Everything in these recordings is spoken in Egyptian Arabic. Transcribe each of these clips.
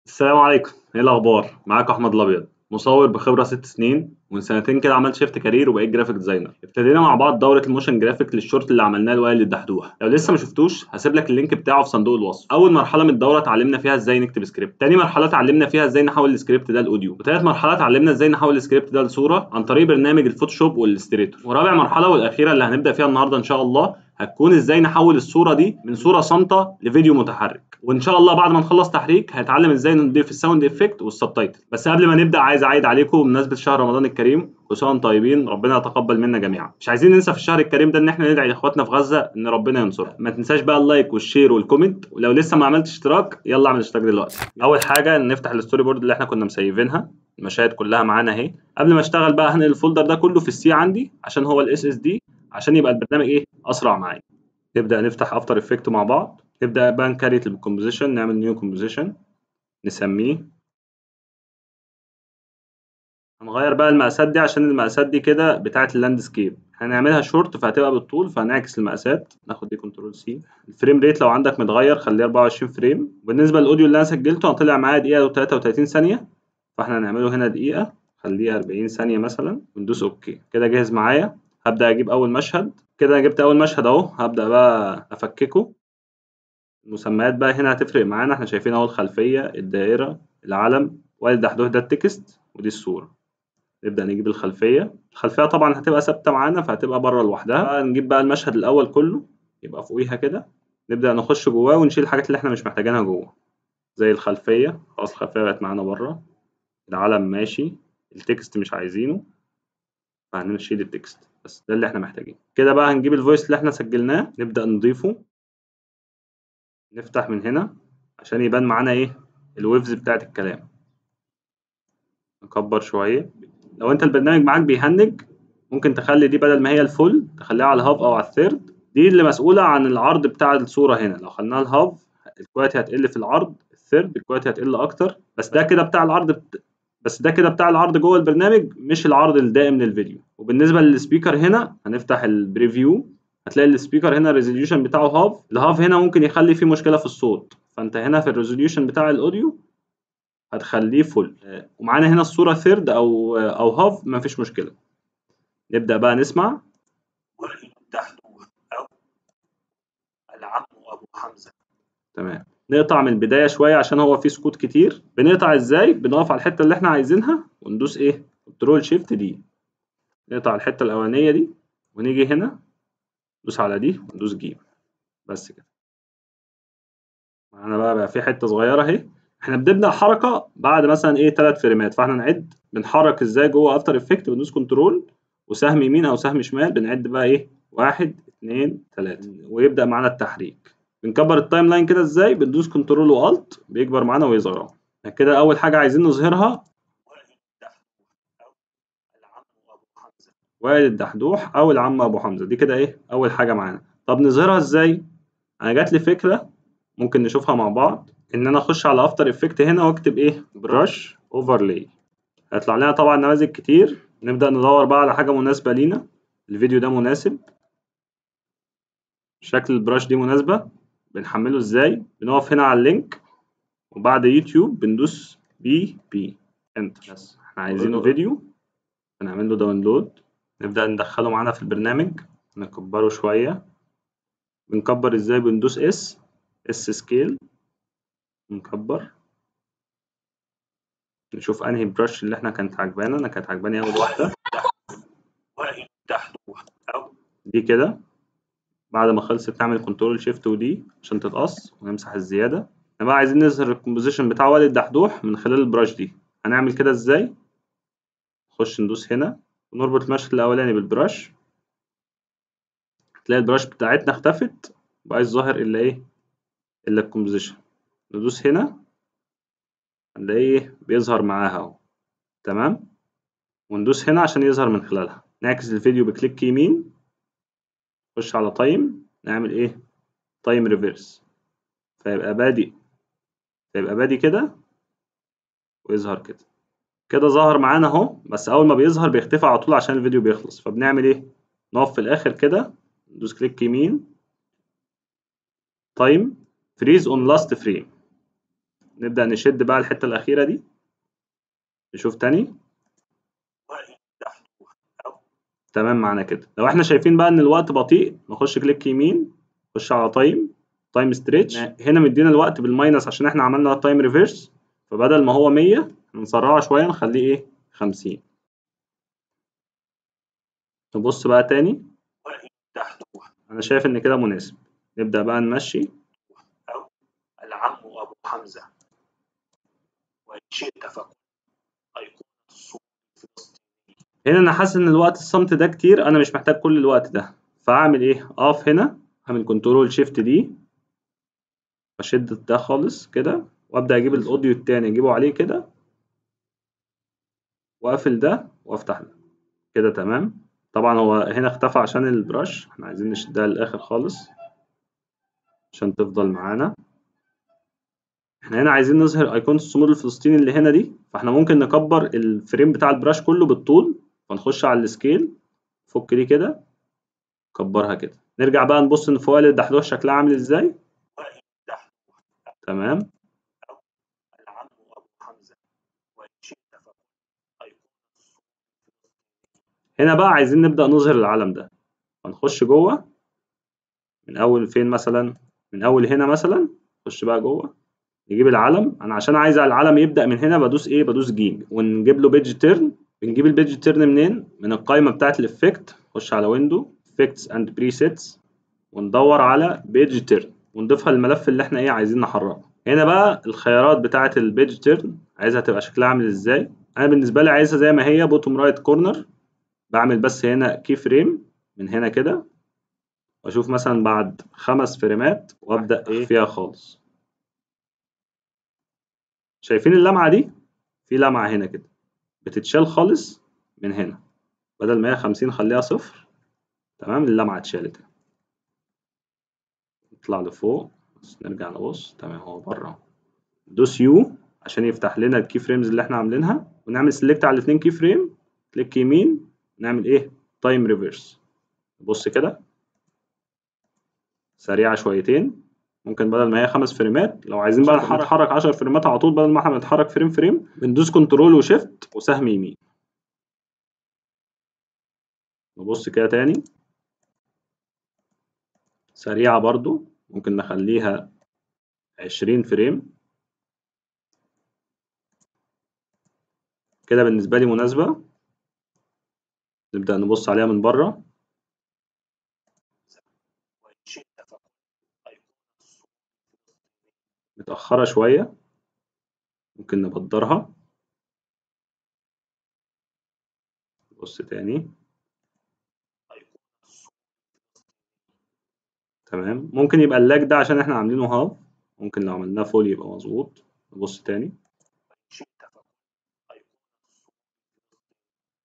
السلام عليكم ايه الاخبار معاكم احمد الابيض مصور بخبره ست سنين ومن سنتين كده عملت شيفت كارير وبقيت جرافيك ديزاينر ابتدينا مع بعض دوره الموشن جرافيك للشورت اللي عملناه لوائل الدحدوح لو لسه ما شفتوش هسيب لك اللينك بتاعه في صندوق الوصف اول مرحله من الدوره اتعلمنا فيها ازاي نكتب سكريبت تاني مرحله اتعلمنا فيها ازاي نحول السكريبت ده لاوديو وتالت مرحله اتعلمنا ازاي نحول السكريبت ده لصوره عن طريق برنامج الفوتوشوب والاستريتور ورابع مرحله والاخيره اللي هنبدا فيها النهارده ان شاء الله هتكون ازاي نحول الصوره دي من صوره صامته لفيديو متحرك وان شاء الله بعد ما نخلص تحريك هنتعلم ازاي نضيف الساوند افكت والسبتايتل بس قبل ما نبدا عايز اعيد عليكم بمناسبه شهر رمضان الكريم كل سنه وانتم طيبين ربنا يتقبل منا جميعا مش عايزين ننسى في الشهر الكريم ده ان احنا ندعي لاخواتنا في غزه ان ربنا ينصرهم ما تنساش بقى اللايك والشير والكومنت ولو لسه ما عملتش اشتراك يلا اعمل اشتراك دلوقتي اول حاجه نفتح الستوري بورد اللي احنا كنا مسيفينها المشاهد كلها معانا اهي قبل ما اشتغل بقى هنقل الفولدر ده كله في السي عندي عشان هو الاس اس دي عشان يبقى البرنامج ايه اسرع معايا نبدا نفتح افتر افكت مع بعض نبدا بقى نكريت الكومبوزيشن نعمل نيو كومبوزيشن نسميه هنغير بقى المقاسات دي عشان المقاسات دي كده بتاعه اللاندسكيب هنعملها شورت فهتبقى بالطول فهنعكس المقاسات ناخد دي كنترول سي الفريم ريت لو عندك متغير خليه 24 فريم بالنسبه للاوديو اللي انا سجلته انا طلع معايا دقيقه و33 ثانيه فاحنا هنعمله هنا دقيقه خليها 40 ثانيه مثلا وندوس اوكي كده جاهز معايا هبدا اجيب اول مشهد كده انا جبت اول مشهد اهو هبدا بقى افككه المسميات بقى هنا هتفرق معانا احنا شايفين اهو الخلفيه الدائره العلم وائل دحدوح ده التكست ودي الصوره نبدا نجيب الخلفيه الخلفيه طبعا هتبقى ثابته معانا فهتبقى بره لوحدها نجيب بقى المشهد الاول كله يبقى فوقيها كده نبدا نخش جواه ونشيل الحاجات اللي احنا مش محتاجينها جوه زي الخلفيه خلاص الخلفيه بقت معانا بره العلم ماشي التكست مش عايزينه فهنشيل التكست بس ده اللي احنا محتاجينه كده بقى هنجيب الفويس اللي احنا سجلناه نبدا نضيفه نفتح من هنا عشان يبان معانا ايه الويفز بتاعت الكلام نكبر شويه لو انت البرنامج معاك بيهنج ممكن تخلي دي بدل ما هي الفول تخليها على الهاف او على الثيرد دي اللي مسؤوله عن العرض بتاع الصوره هنا لو خليناها الهاف الكواليتي هتقل في العرض الثيرد الكواليتي هتقل اكتر بس ده كده بتاع العرض بت... بس ده كده بتاع العرض جوه البرنامج مش العرض الدائم للفيديو وبالنسبه للسبيكر هنا هنفتح البريفيو هتلاقي السبيكر هنا الريزوليوشن بتاعه هاف الهاف هنا ممكن يخلي فيه مشكله في الصوت فانت هنا في الريزوليوشن بتاع الاوديو هتخليه فل ومعانا هنا الصوره ثيرد او او هاف مفيش مشكله نبدا بقى نسمع دحدوح أو العم أبو حمزة تمام نقطع من البدايه شويه عشان هو فيه سكوت كتير بنقطع ازاي بنقف على الحته اللي احنا عايزينها وندوس ايه كنترول شيفت دي نقطع الحته الاولانيه دي ونيجي هنا ندوس على دي وندوس جيم بس كده معانا بقى بقى في حته صغيره اهي احنا بنبدا حركه بعد مثلا ايه 3 فريمات فاحنا نعد بنحرك ازاي جوه افتر افكت بندوس كنترول وسهم يمين او سهم شمال بنعد بقى ايه واحد اتنين تلاته ويبدا معانا التحريك بنكبر التايم لاين كده ازاي بندوس كنترول والت بيكبر معانا ويصغر اهو كده اول حاجه عايزين نظهرها وائل الدحدوح أو العم وائل الدحدوح او العم أبو حمزة ابو حمزه دي كده ايه اول حاجه معانا طب نظهرها ازاي انا جات لي فكره ممكن نشوفها مع بعض ان انا اخش على افتر افكت هنا واكتب ايه براش اوفرلاي هيطلع لنا طبعا نماذج كتير نبدا ندور بقى على حاجه مناسبه لينا الفيديو ده مناسب شكل البراش دي مناسبه بنحمله ازاي بنقف هنا على اللينك وبعد يوتيوب بندوس بي بي انتر بس احنا عايزينه فيديو هنعمل له داونلود نبدأ ندخله معانا في البرنامج نكبره شوية بنكبر ازاي بندوس اس اس سكيل نكبر نشوف انهي برش اللي احنا كانت عجبانا انا كانت عجباني اول واحدة وائل الدحدوح أو دي كده بعد ما خلصت نعمل كنترول شيفت ودي عشان تتقص ونمسح الزيادة احنا بقى عايزين نظهر الكومبوزيشن بتاع والد الدحدوح من خلال البراش دي هنعمل كده ازاي نخش ندوس هنا ونربط المشهد الأولاني بالبراش تلاقي البراش بتاعتنا اختفت مبقاش ظاهر إلا إيه إلا الكومبوزيشن ندوس هنا هنلاقيه بيظهر معاها أهو تمام وندوس هنا عشان يظهر من خلالها نعكس الفيديو بكليك يمين نخش على تايم نعمل إيه تايم ريفيرس فيبقى بادئ فيبقى بادئ كده ويظهر كده كده ظهر معانا اهو بس اول ما بيظهر بيختفي على طول عشان الفيديو بيخلص فبنعمل ايه نقف في الاخر كده ندوس كليك يمين تايم فريز اون لاست فريم نبدأ نشد بقى الحتة الأخيرة دي نشوف تاني وإن تحتوها أو تمام معانا كده لو احنا شايفين بقى ان الوقت بطيء نخش كليك يمين نخش على تايم تايم ستريتش هنا مدينا الوقت بالماينس عشان احنا عملنا تايم ريفيرس فبدل ما هو 100 نسرعه شويه نخليه ايه 50 نبص بقى تاني وإن تحتوها انا شايف ان كده مناسب نبدا بقى نمشي أو العم أبو حمزة وإن شئت فقل أيقونة الصوت الفلسطيني هنا انا حاسس ان الوقت الصمت ده كتير انا مش محتاج كل الوقت ده فاعمل ايه اقف هنا هعمل كنترول شيفت دي واشد ده خالص كده وابدا اجيب الاوديو التاني اجيبه عليه كده واقفل ده وافتح ده كده تمام طبعا هو هنا اختفى عشان البرش احنا عايزين نشدها للاخر خالص عشان تفضل معانا احنا هنا عايزين نظهر ايقونة الصمود الفلسطيني اللي هنا دي فاحنا ممكن نكبر الفريم بتاع البراش كله بالطول فنخش على السكيل فك دي كده كبرها كده نرجع بقى نبص ان فوائد الدحدوح شكلها عامل ازاي وإن تحتوها تمام العم أبو حمزة وإن شئت فقل أيقونة الصوت الفلسطيني هنا بقى عايزين نبدأ نظهر العلم ده فنخش جوه من اول فين مثلا من اول هنا مثلا نخش بقى جوه نجيب العلم انا عشان عايز العلم يبدأ من هنا بدوس ايه بدوس جيم ونجيب له بيج تيرن بنجيب البيج تيرن منين من القائمة بتاعة الافكت نخش على ويندو افكتس اند بريسيتس وندور على بيج تيرن ونضيفها للملف اللي احنا ايه عايزين نحركه هنا بقى الخيارات بتاعة البيج تيرن عايزها تبقى شكلها عامل ازاي انا بالنسبة لي عايزها زي ما هي بوتوم رايت كورنر بعمل بس هنا كي فريم من هنا كده واشوف مثلا بعد خمس فريمات وابدا ايه فيها خالص شايفين اللمعه دي في لمعه هنا كده بتتشال خالص من هنا بدل ما هي 50 خليها صفر تمام اللمعه اتشالت نطلع لفوق بس نرجع نبص تمام هو بره دوس يو عشان يفتح لنا الكي فريمز اللي احنا عاملينها ونعمل سيلكت على الاثنين كي فريم كليك يمين نعمل ايه تايم ريفرس بص كده سريعه شويتين ممكن بدل ما هي خمس فريمات لو عايزين بقى نتحرك 10 فريمات على طول بدل ما احنا بنتحرك فريم فريم بندوس كنترول وشيفت وسهم يمين نبص كده تاني سريعه برضو ممكن نخليها 20 فريم كده بالنسبه لي مناسبه نبدا نبص عليها من بره وإن شئت فقل أيقونة الصوت الفلسطيني متأخرة شوية ممكن نبدرها بص تاني أيقونة الصوت الفلسطيني تمام ممكن يبقى اللاج ده عشان احنا عاملينه هاف ممكن لو عملناه فول يبقى مظبوط نبص تاني وإن شئت فقل أيقونة الصوت الفلسطيني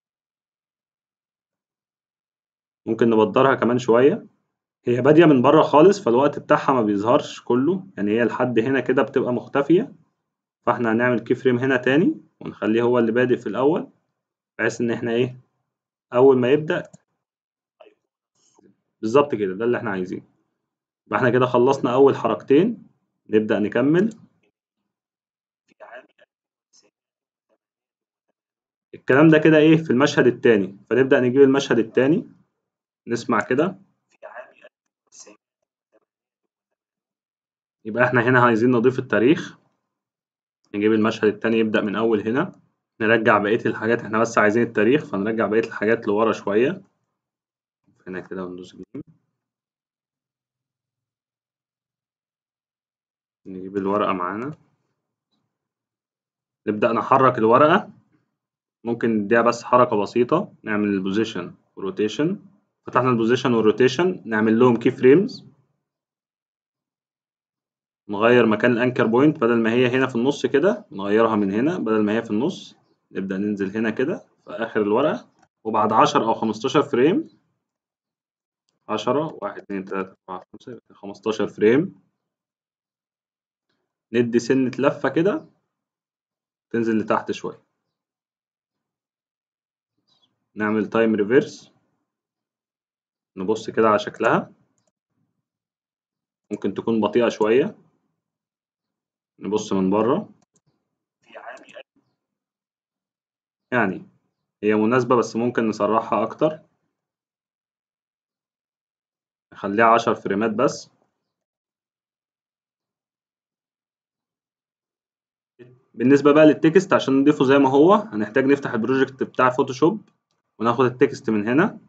ممكن نبدرها كمان شوية هي بادية من بره خالص فالوقت بتاعها ما بيظهرش كله يعني هي لحد هنا كده بتبقى مختفية فاحنا هنعمل كي فريم هنا تاني ونخليه هو اللي بادئ في الأول بحيث إن احنا ايه أول ما يبدأ بالظبط كده ده اللي احنا عايزينه يبقى احنا كده خلصنا أول حركتين نبدأ نكمل في عام 1988 الكلام ده كده ايه في المشهد التاني فنبدأ نجيب المشهد التاني نسمع كده في عام 1988 يبقى احنا هنا عايزين نضيف التاريخ نجيب المشهد التاني يبدأ من أول هنا نرجع بقية الحاجات احنا بس عايزين التاريخ فنرجع بقية الحاجات لورا شوية هنا كده وندوس جيم نجيب الورقة معانا نبدأ نحرك الورقة ممكن نديها بس حركة بسيطة نعمل البوزيشن والروتيشن فتحنا البوزيشن والروتيشن نعمل لهم كي فريمز نغير مكان الانكر بوينت بدل ما هي هنا في النص كده نغيرها من هنا بدل ما هي في النص نبدأ ننزل هنا كده في آخر الورقة وبعد 10 أو 15 فريم 10 1 2 3 4 5 15 فريم ندي سنة لفة كده تنزل لتحت شوية نعمل تايم ريفيرس نبص كده على شكلها ممكن تكون بطيئة شوية نبص من بره في عام ألف يعني هي مناسبة بس ممكن نسرعها أكتر نخليها عشر فريمات بس بالنسبة بقى للتكست عشان نضيفه زي ما هو هنحتاج نفتح البروجكت بتاع فوتوشوب وناخد التكست من هنا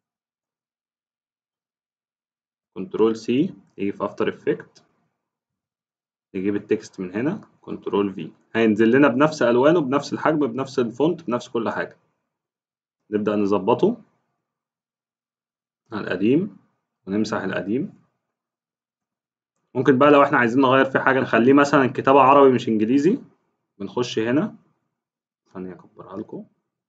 كنترول سي يجي في افتر افكت نجيب التكست من هنا كنترول في هينزل لنا بنفس الوانه بنفس الحجم بنفس الفونت بنفس كل حاجه نبدا نظبطه على القديم ونمسح القديم ممكن بقى لو احنا عايزين نغير فيه حاجه نخليه مثلا الكتابه عربي مش انجليزي بنخش هنا ثانيه اكبرها لكم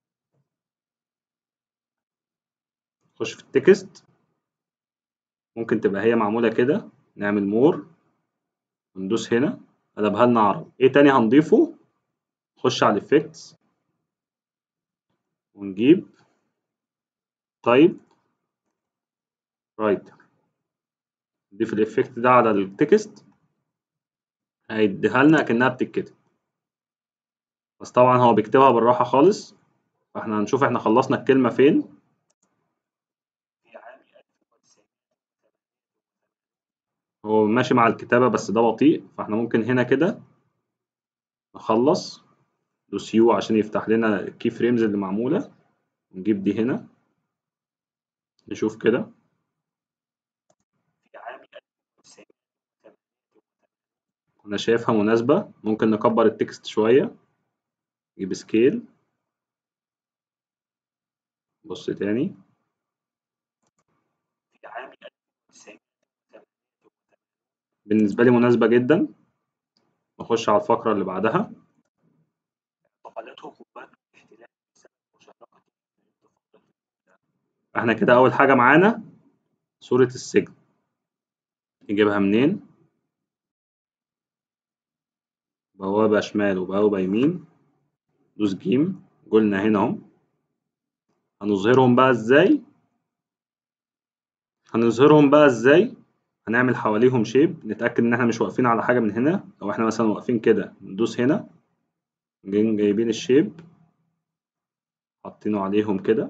نخش في التكست ممكن تبقى هي معموله كده نعمل مور وندوس هنا قلبها لنا عربي ايه تاني هنضيفه نخش على الافكتس ونجيب تايب رايتر نضيف الافكت ده على التكست هيديها لنا اكنها بتتكتب بس طبعا هو بيكتبها بالراحه خالص فاحنا هنشوف احنا خلصنا الكلمه فين في عام ألف وتسعمائة هو ماشي مع الكتابه بس ده بطيء فاحنا ممكن هنا كده نخلص دوس يو عشان يفتح لنا الكي فريمز اللي معموله نجيب دي هنا نشوف كده في عام ألف وتسعمائة انا شايفها مناسبة ممكن نكبر التكست شوية نجيب سكيل بص تاني في عام ألف وتسعمائة بالنسبة لي مناسبة جدا نخش على الفقرة اللي بعدها اعتقلته قوات الاحتلال بسبب مشاركته في الانتفاضة احنا كده أول حاجة معانا صورة السجن نجيبها منين بوابة شمال وبوابة يمين دوس جيم قلنا هنا اهو هنظهرهم بقى ازاي هنظهرهم بقى ازاي هنعمل حواليهم شيب نتأكد ان احنا مش واقفين على حاجة من هنا لو احنا مثلا واقفين كده ندوس هنا جايين جايبين الشيب حاطينه عليهم كده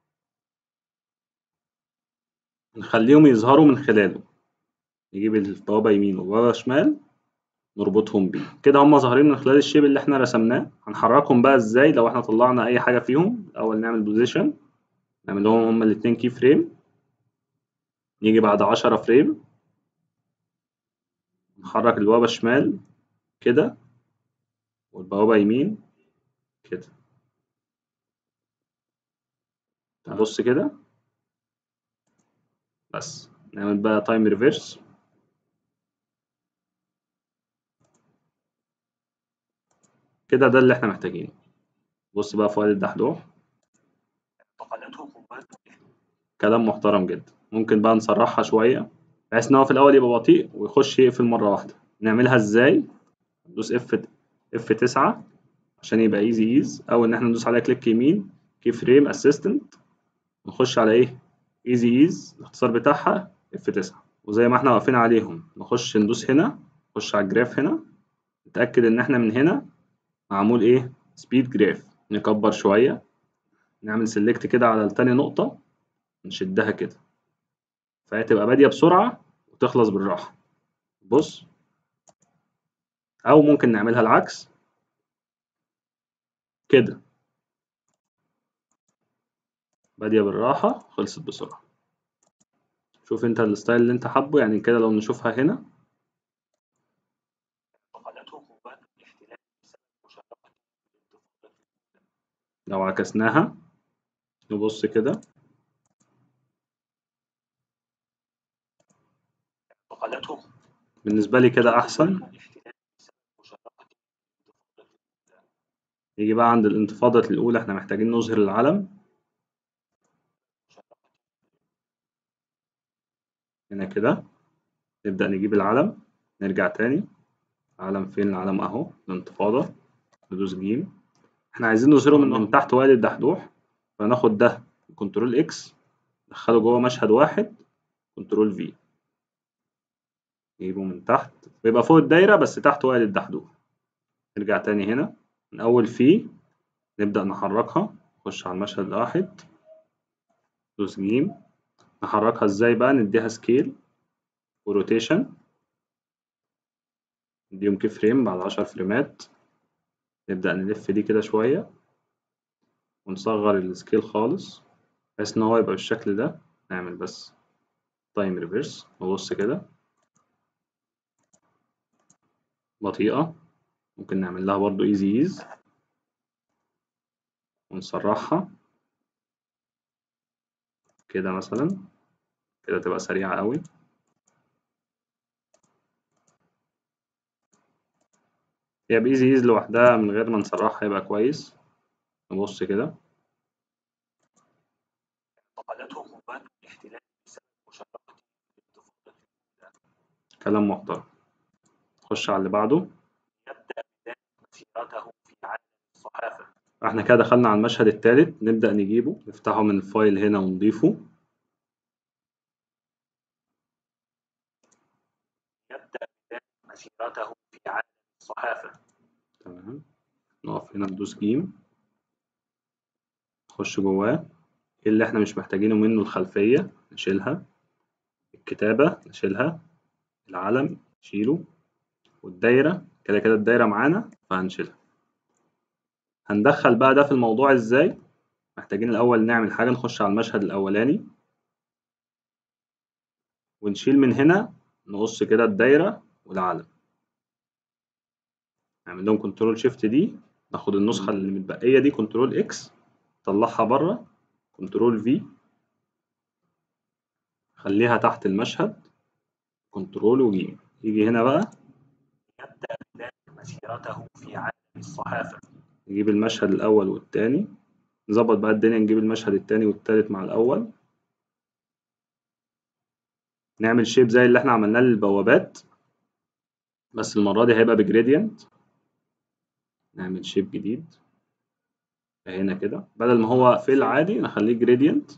نخليهم يظهروا من خلاله نجيب البوابة يمين وبوابة شمال نربطهم بيه كده هم ظاهرين من خلال الشيب اللي احنا رسمناه هنحركهم بقى ازاي لو احنا طلعنا اي حاجة فيهم الاول نعمل بوزيشن نعمل لهم هما الاتنين كي فريم نيجي بعد عشرة فريم نحرك البوابة شمال كده والبوابة يمين كده بص كده بس نعمل بقى تايم ريفيرس كده ده اللي احنا محتاجينه بص بقى فؤاد الدحدوح اعتقلته قوات الاحتلال كلام محترم جدا ممكن بقى نسرعها شوية بحيث ان هو في الاول يبقى بطيء ويخش يقفل مرة واحدة نعملها ازاي ندوس اف اف 9 عشان يبقى ايزي ايز او ان احنا ندوس عليها كليك يمين كي فريم اسيستنت ونخش على ايه ايزي ايز الاختصار بتاعها اف 9 وزي ما احنا واقفين عليهم نخش ندوس هنا نخش على الجراف هنا نتأكد ان احنا من هنا معمول ايه سبيد جراف نكبر شوية نعمل سيلكت كده على تاني نقطة نشدها كده فهي تبقى بادية بسرعة وتخلص بالراحة بص أو ممكن نعملها العكس كده بادية بالراحة خلصت بسرعة شوف انت الستايل اللي انت حابه يعني كده لو نشوفها هنا اعتقلته قوات الاحتلال بسبب مشاركته في الانتفاضة لو عكسناها نبص كده اعتقلته بالنسبة لي كده أحسن قوات الاحتلال بسبب مشاركته في الانتفاضة يجي بقى عند الانتفاضة الأولى احنا محتاجين نظهر العلم هنا كده نبدأ نجيب العلم نرجع تاني علم فين العلم أهو الانتفاضة ندوس جيم احنا عايزين نظهره من, من تحت وائل الدحدوح فناخد ده كنترول اكس ندخله جوه مشهد واحد كنترول في نجيبه من تحت بيبقى فوق الدايرة بس تحت واقع الدحدوح نرجع تاني هنا من أول فيه نبدأ نحركها نخش على المشهد الواحد دوس جيم نحركها ازاي بقى نديها سكيل وروتيشن نديهم كي فريم بعد عشر فريمات نبدأ نلف دي كده شوية ونصغر السكيل خالص بحيث إن هو يبقى بالشكل ده نعمل بس تايم ريفرس نبص كده بطيئة ممكن نعمل لها برضو ايزي ايز ونسرعها كده مثلا كده تبقى سريعة قوي هي بإيزي إيز لوحدها من غير ما نسرعها يبقى كويس نبص كده اعتقدته قوات الاحتلال بسبب مشاركته في الانتفاضة كلام محترم نخش على اللي بعده يبدأ بداية مسيرته في عالم الصحافة احنا كده دخلنا على المشهد الثالث نبدأ نجيبه نفتحه من الفايل هنا ونضيفه يبدأ بداية مسيرته في عالم الصحافة تمام نقف هنا ندوس جيم نخش جواه ايه اللي احنا مش محتاجينه منه الخلفية نشيلها الكتابة نشيلها العلم نشيله والدايرة كده كده الدايرة معانا فهنشيلها هندخل بقى ده في الموضوع ازاي محتاجين الأول نعمل حاجة نخش على المشهد الأولاني ونشيل من هنا نقص كده الدايرة والعلم نعمل لهم كنترول شيفت دي ناخد النسخة اللي متبقية دي كنترول اكس نطلعها بره كنترول في خليها تحت المشهد كنترول وجيم يجي هنا بقى يبدأ بداية مسيرته في عالم الصحافة نجيب المشهد الأول والتاني نظبط بقى الدنيا نجيب المشهد التاني والتالت مع الأول نعمل شيب زي اللي احنا عملناه للبوابات بس المرة دي هيبقى بجريدينت نعمل شيب جديد هنا كده بدل ما هو في العادي نخليه جريدينت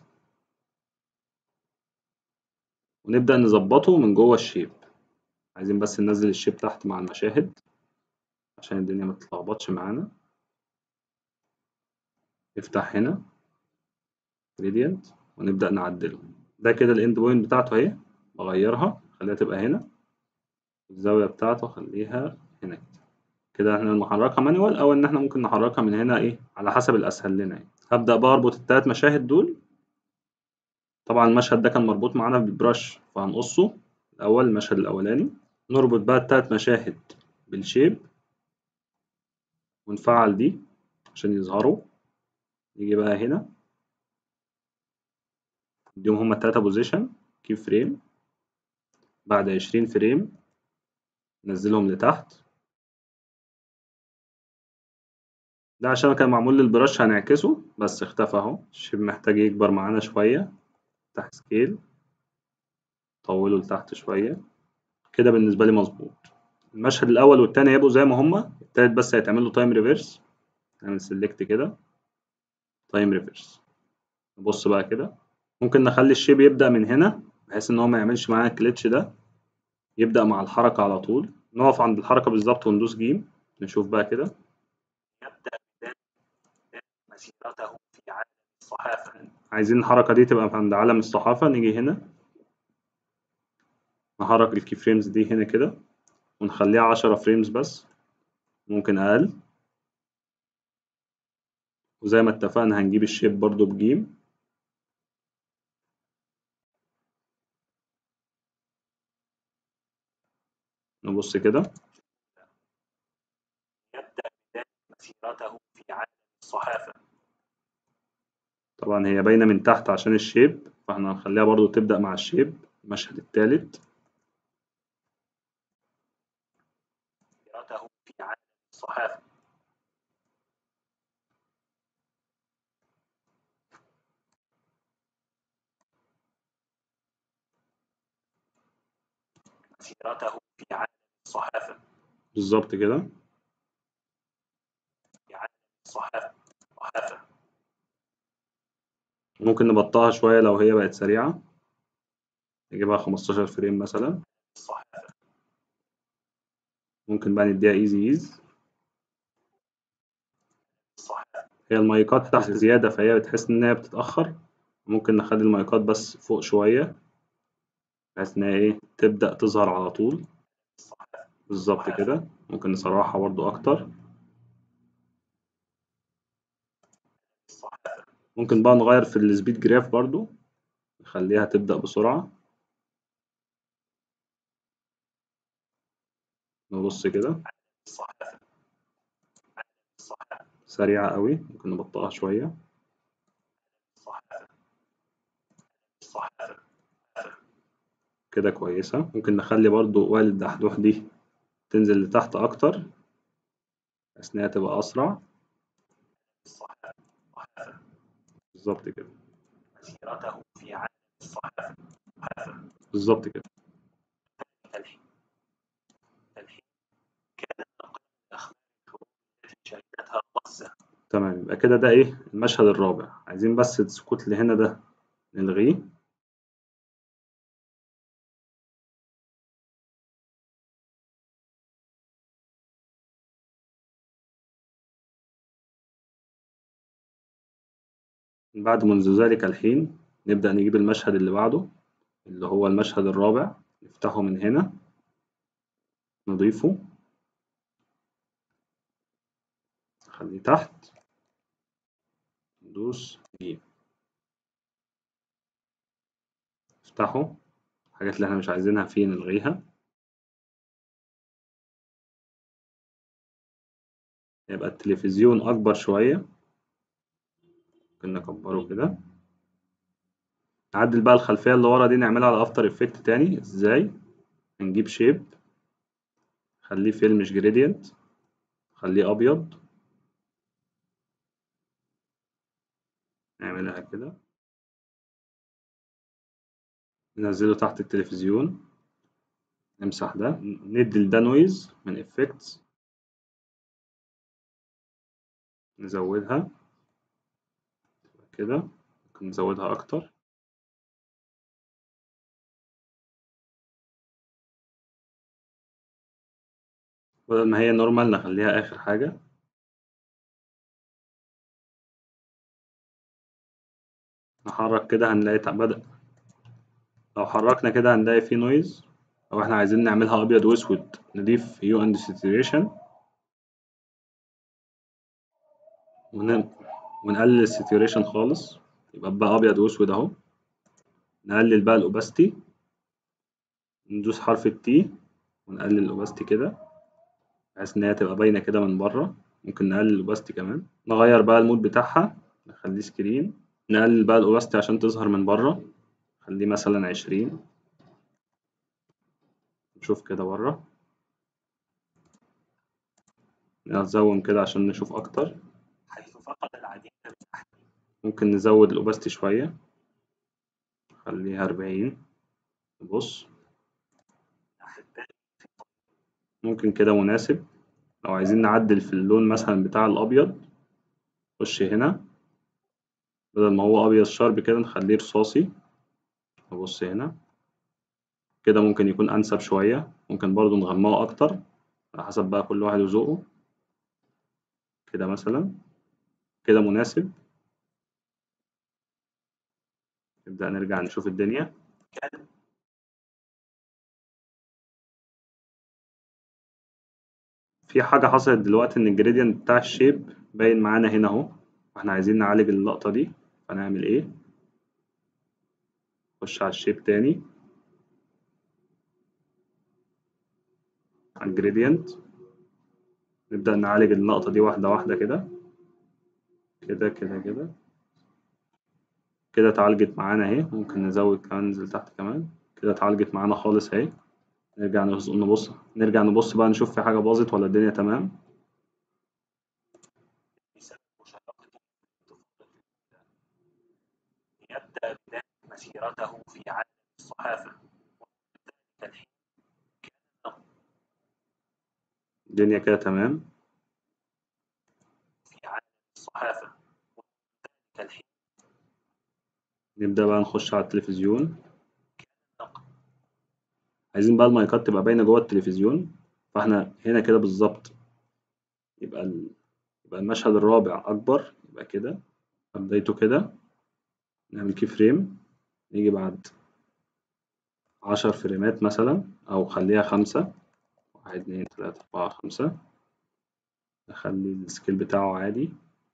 ونبدأ نظبطه من جوه الشيب عايزين بس ننزل الشيب تحت مع المشاهد عشان الدنيا ما تتلخبطش معانا نفتح هنا جريدينت ونبدأ نعدله ده كده الاند بوينت بتاعته اهي بغيرها خليها تبقى هنا الزاوية بتاعته خليها هنا كده كده احنا نحركها مانوال او ان احنا ممكن نحركها من هنا ايه على حسب الاسهل لنا يعني. هبدأ بقى اربط التلات مشاهد دول طبعا المشهد ده كان مربوط معانا بالبرش فهنقصه الاول المشهد الاولاني نربط بقى التلات مشاهد بالشيب ونفعل دي عشان يظهروا نيجي بقى هنا نديهم هما التلاتة بوزيشن كي فريم بعد عشرين فريم ننزلهم لتحت ده عشان كان معمول للبرش هنعكسه بس اختفى اهو الشيب محتاج يكبر معانا شوية تحت سكيل طوله لتحت شوية كده بالنسبة لي مظبوط المشهد الأول والتاني هيبقوا زي ما هما التالت بس هيتعمل له تايم ريفرس نعمل سيلكت كده تايم ريفرس نبص بقى كده ممكن نخلي الشيب يبدأ من هنا بحيث إن هو ما يعملش معانا الكليتش ده يبدأ مع الحركة على طول نقف عند الحركة بالظبط وندوس جيم نشوف بقى كده يبدأ بداية مسيرته في عالم الصحافة عايزين الحركة دي تبقى عند علم الصحافة نيجي هنا نحرك الكي فريمز دي هنا كده ونخليها عشرة فريمز بس ممكن أقل وزي ما اتفقنا هنجيب الشيب برضو بجيم نبص كده يبدأ بداية مسيرته في عالم الصحافة طبعا هي باينة من تحت عشان الشيب فاحنا هنخليها برضو تبدأ مع الشيب المشهد التالت مسيرته في عالم الصحافة مسيرته في عالم الصحافة بالظبط كده في عالم الصحافة صحافة ممكن نبطئها شوية لو هي بقت سريعة نجيبها 15 فريم مثلا الصحافة ممكن بقى نديها ايزي ايز الصحافة هي المايكات تحت زيادة فهي بتحس إن هي بتتأخر ممكن نخلي المايكات بس فوق شوية بحيث إن هي إيه تبدأ تظهر على طول الصحافة بالظبط كده ممكن نسرعها برضو أكتر الصحافة ممكن بقى نغير في السبيد جراف برضو نخليها تبدأ بسرعة نبص كده الصحافة الصحافة سريعة قوي ممكن نبطئها شوية الصحافة الصحافة كده كويسة ممكن نخلي برضو وائل الدحدوح دي تنزل لتحت أكتر بحيث إن هي تبقى أسرع الصحافة بالظبط كده مسيرته في عالم الصحافة بالظبط كده الحين الحين كان نقل أخبار الحروب التي شهدتها غزة تمام يبقى كده ده إيه المشهد الرابع عايزين بس السكوت اللي هنا ده نلغيه بعد منذ ذلك الحين نبدأ نجيب المشهد اللي بعده اللي هو المشهد الرابع نفتحه من هنا نضيفه نخليه تحت ندوس جيم نفتحه الحاجات اللي احنا مش عايزينها فيه نلغيها يبقى التلفزيون أكبر شوية ممكن نكبره كده نعدل بقى الخلفية اللي ورا دي نعملها على افتر افكت تاني ازاي هنجيب شيب خليه فيل مش جريدينت خليه ابيض نعملها كده ننزله تحت التلفزيون نمسح ده ندي لده نويز من افكتس نزودها كده ممكن نزودها اكتر بدل ما هي نورمال نخليها آخر حاجة نحرك كده هنلاقي تع- بدأ لو حركنا كده هنلاقي فيه نويز أو إحنا عايزين نعملها أبيض وأسود نضيف هيو أند ساتوريشن ونقلل الساتوريشن خالص يبقى بقى أبيض وأسود أهو نقلل بقى الأوباستي ندوس حرف التي ونقلل الأوباستي كده بحيث إن هي تبقى باينة كده من بره ممكن نقلل الأوباستي كمان نغير بقى المود بتاعها نخليه سكرين نقلل بقى الأوباستي عشان تظهر من بره خليه مثلا عشرين نشوف كده بره نزوم كده عشان نشوف أكتر حيث فقد العديد من ممكن نزود الأوباستي شوية خليها أربعين نبص أحبائي ممكن كده مناسب لو عايزين نعدل في اللون مثلا بتاع الأبيض خش هنا بدل ما هو أبيض شارب كده نخليه رصاصي نبص هنا كده ممكن يكون أنسب شوية ممكن برضو نغمقه أكتر على حسب بقى كل واحد وذوقه كده مثلا كده مناسب نبدأ نرجع نشوف الدنيا كان في حاجة حصلت دلوقتي إن الجريدينت بتاع الشيب باين معانا هنا أهو واحنا عايزين نعالج اللقطة دي فنعمل إيه؟ نخش على الشيب تاني على الجريدينت نبدأ نعالج اللقطة دي واحدة واحدة كده كده كده كده كده اتعالجت معانا اهي ممكن نزود كمان ننزل تحت كمان كده اتعالجت معانا خالص اهي نرجع نبص نبص نرجع نبص بقى نشوف في حاجة باظت ولا الدنيا تمام بسبب مشاركته في الطفولة الأولى يبدأ بذلك مسيرته في عالم الصحافة وذلك الحين كان الدنيا كده تمام في عالم الصحافة وذلك الحين نبدأ بقى نخش على التلفزيون عايزين بقى المايكات تبقى باينة جوه التلفزيون فاحنا هنا كده بالظبط يبقى ال... يبقى المشهد الرابع اكبر يبقى كده بدايته كده نعمل كي فريم نيجي بعد عشر فريمات مثلا او خليها خمسة واحد اتنين تلاتة أربعة خمسة نخلي السكيل بتاعه عادي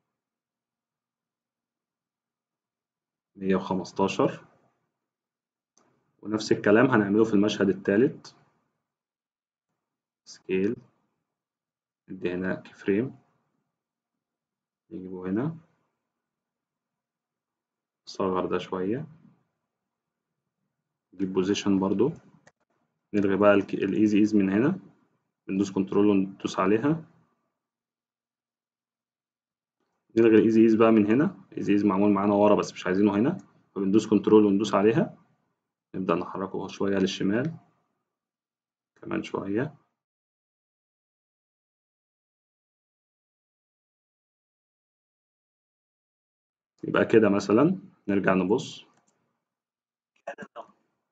مية وخمستاشر ونفس الكلام هنعمله في المشهد التالت سكيل ندي هنا كي فريم نجيبه هنا نصغر ده شوية نجيب بوزيشن برضو نلغي بقى الايزي ايز من هنا بندوس كنترول وندوس عليها نلغي الايزي ايز بقى من هنا الايزي ايز معمول معانا ورا بس مش عايزينه هنا فبندوس كنترول وندوس عليها نبدأ نحركه شوية للشمال كمان شوية يبقى كده مثلا نرجع نبص كان الأمر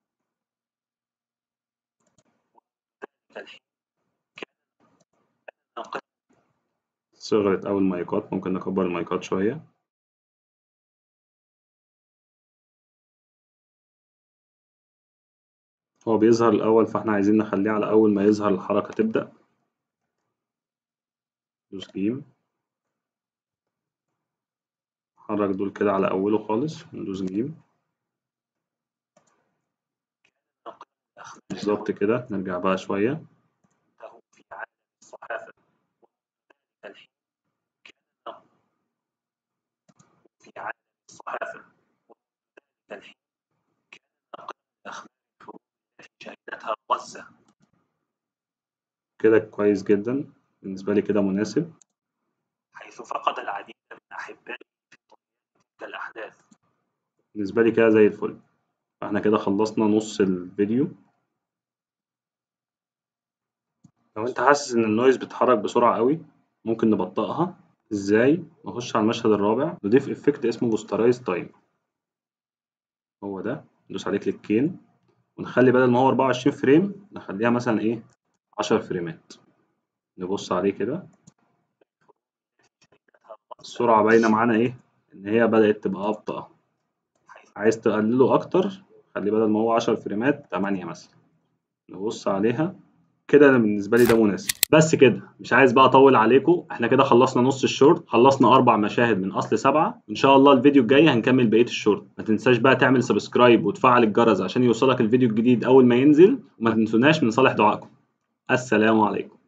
الحين كان الناقل صغرت أول مايكات ممكن نكبر المايكات شوية هو بيظهر الأول فاحنا عايزين نخليه على أول ما يظهر الحركة تبدأ دوس جيم حرك دول كده على أوله خالص ندوس جيم ناقل الأخبار بالظبط كده نرجع بقى شوية له في عالم الصحافة وذلك الحين كان الأمر في عالم الصحافة وذلك الحين كان ناقل الأخبار الحروب التي شهدتها غزة كده كويس جدا بالنسبة لي كده مناسب حيث فقد العديد من أحبائه في طيات تلك الأحداث بالنسبة لي كده زي الفل فاحنا كده خلصنا نص الفيديو لو انت حاسس ان النويز بتتحرك بسرعة قوي ممكن نبطئها ازاي نخش على المشهد الرابع نضيف افكت اسمه بوسترايز تايم هو ده ندوس عليه كليكين ونخلي بدل ما هو 24 فريم نخليها مثلا ايه 10 فريمات نبص عليه كده السرعة باينة معانا ايه ان هي بدأت تبقى أبطأ عايز تقلله اكتر خلي بدل ما هو 10 فريمات 8 مثلا نبص عليها كده انا بالنسبه لي ده مناسب بس كده مش عايز بقى اطول عليكم احنا كده خلصنا نص الشورت خلصنا اربع مشاهد من اصل سبعه ان شاء الله الفيديو الجاي هنكمل بقيه الشورت ما تنساش بقى تعمل سبسكرايب وتفعل الجرس عشان يوصلك الفيديو الجديد اول ما ينزل وما تنسوناش من صالح دعائكم السلام عليكم